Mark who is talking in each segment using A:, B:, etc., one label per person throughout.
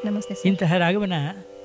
A: ನಮಸ್ತೆ ಸರ್
B: ಇಂತಹ ರಾಗವನ್ನು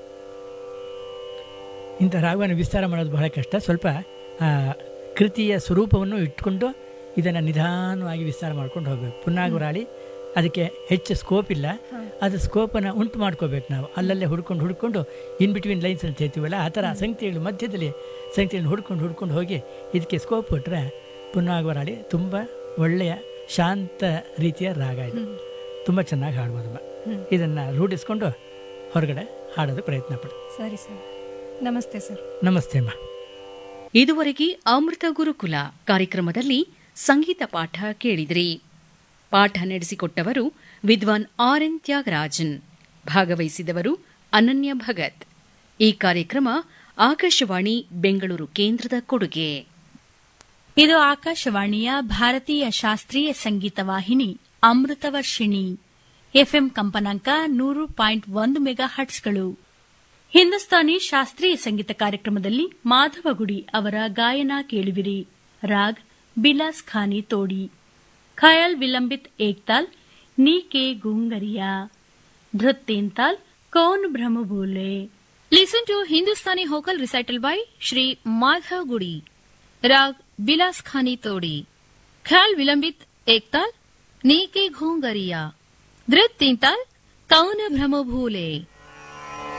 B: ಇಂತಹ ರಾಗವನ್ನು ವಿಸ್ತಾರ ಮಾಡೋದು ಬಹಳ ಕಷ್ಟ ಸ್ವಲ್ಪ ಆ, ಕೃತಿಯ ಸ್ವರೂಪವನ್ನು ಇಟ್ಕೊಂಡು ಇದನ್ನು ನಿಧಾನವಾಗಿ ವಿಸ್ತಾರ ಮಾಡ್ಕೊಂಡು ಹೋಗಬೇಕು ಪುನ್ನಾಗುರಾಳಿ ಅದಕ್ಕೆ ಹೆಚ್ಚು ಸ್ಕೋಪ್ ಇಲ್ಲ ಅದು ಸ್ಕೋಪನ್ನು ಉಂಟು ಮಾಡ್ಕೋಬೇಕು ನಾವು ಅಲ್ಲಲ್ಲೇ ಹುಡ್ಕೊಂಡು ಹುಡ್ಕೊಂಡು ಇನ್ ಬಿಟ್ವೀನ್ ಲೈನ್ಸ್ ಅಂತ ಹೇಳ್ತೀವಲ್ಲ ಆ ಥರ ಸಂಗತಿಗಳು ಮಧ್ಯದಲ್ಲಿ ಸಂಗತಿಗಳನ್ನು ಹುಡ್ಕೊಂಡು ಹುಡ್ಕೊಂಡು ಹೋಗಿ ಇದಕ್ಕೆ ಸ್ಕೋಪ್ ಕೊಟ್ಟರೆ ಪುನ್ನಾಗುರಾಳಿ ತುಂಬ ಒಳ್ಳೆಯ ಶಾಂತ ರೀತಿಯ ರಾಗ ಇದು ತುಂಬ ಚೆನ್ನಾಗಿ ಹಾಡ್ಬೋದಮ್ಮ ಇದನ್ನು ರೂಢಿಸ್ಕೊಂಡು ಹೊರಗಡೆ ಹಾಡೋದಕ್ಕೆ ಪ್ರಯತ್ನ ಪಡಿ
A: ಸರಿ ಸರ್ ನಮಸ್ತೆ ಸರ್
B: ನಮಸ್ತೆ ಅಮ್ಮ
C: ಇದುವರೆಗೆ ಅಮೃತ ಗುರುಕುಲ ಕಾರ್ಯಕ್ರಮದಲ್ಲಿ ಸಂಗೀತ ಪಾಠ ಕೇಳಿದಿರಿ ಪಾಠ ನಡೆಸಿಕೊಟ್ಟವರು ವಿದ್ವಾನ್ ಆರ್ ಎನ್ ತ್ಯಾಗರಾಜನ್ ಭಾಗವಹಿಸಿದವರು ಅನನ್ಯ ಭಗತ್ ಈ ಕಾರ್ಯಕ್ರಮ ಆಕಾಶವಾಣಿ ಬೆಂಗಳೂರು ಕೇಂದ್ರದ ಕೊಡುಗೆ
D: ಇದು ಆಕಾಶವಾಣಿಯ ಭಾರತೀಯ ಶಾಸ್ತ್ರೀಯ ಸಂಗೀತ ವಾಹಿನಿ ಅಮೃತವರ್ಷಿಣಿ ಎಫ್ಎಂ ಕಂಪನಾಂಕ ನೂರು ಪಾಯಿಂಟ್ ಒಂದು ಮೆಗಾ ಹಟ್ಸ್ಗಳು ಹಿಂದೂಸ್ತಾನಿ ಶಾಸ್ತ್ರೀಯ ಸಂಗೀತ ಕಾರ್ಯಕ್ರಮದಲ್ಲಿ ಮಾಧವಗುಡಿ ಅವರ ಗಾಯನ ಕೇಳುವಿರಿ ರಾಗ್ ಬಿಲಾಸ್ ಖಾನಿ ತೋಡಿ ಖಯಾಲ್ ವಿಲಂಬಿತ್ ಏಕ್ತಾಲ್ ನೀ ಕೆ ಗೂಂಗರಿಯಾ ಧೃತ್ತೇಂತಾಲ್ ಕೌನ್ ಭ್ರಮಭೂಲೆ
E: Listen to Hindustani vocal recital by Shri Madhav Gudi. Rag Bilas Khani Todi. Khal Vilambit Ektal Nike Ghongariya. Dhrit Tintal Kauna Brahmo Bhule.